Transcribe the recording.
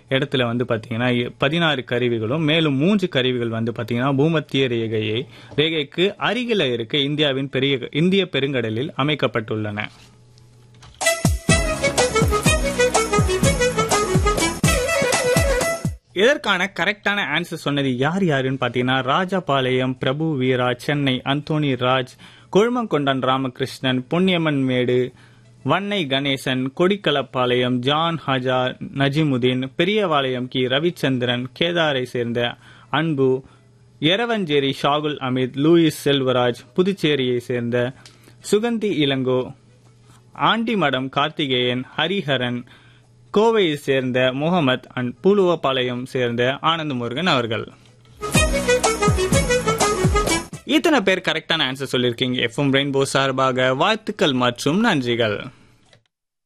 இடத்துல வந்து பார்த்தீங்கன்னா பதினாறு கருவிகளும் மேலும் மூன்று கருவிகள் வந்து பார்த்தீங்கன்னா பூமத்திய ரேகையை ரேகைக்கு அருகில இருக்க இந்தியாவின் பெரிய இந்திய பெருங்கடலில் அமைக்கப்பட்டுள்ளன இதற்கான கரெக்டான ஆன்சர் சொன்னது யார் யாருன்னு பார்த்தீங்கன்னா ராஜபாளையம் பிரபு வீரா சென்னை அந்தோனி ராஜ் கொழுமங்கொண்டான் ராமகிருஷ்ணன் பொன்னியம்மன் மேடு வன்னை கணேசன் கொடிக்கலப்பாளையம் ஜான் ஹஜா நஜிமுதீன் பெரியவாளையம் கி ரவிச்சந்திரன் கேதாரை சேர்ந்த அன்பு எரவஞ்சேரி ஷாகுல் அமித் லூயிஸ் செல்வராஜ் புதுச்சேரியை சேர்ந்த சுகந்தி இளங்கோ ஆண்டிமடம் கார்த்திகேயன் ஹரிஹரன் கோவையை சேர்ந்த முகமத் அண்ட் பூலுவபாளையம் சேர்ந்த ஆனந்த முருகன் அவர்கள் இத்தனை பேர் கரெக்டான ஆன்சர் சொல்லியிருக்கீங்க எஃப்எம் ரெயின்போ சார்பாக வாழ்த்துக்கள் மற்றும் நன்றிகள்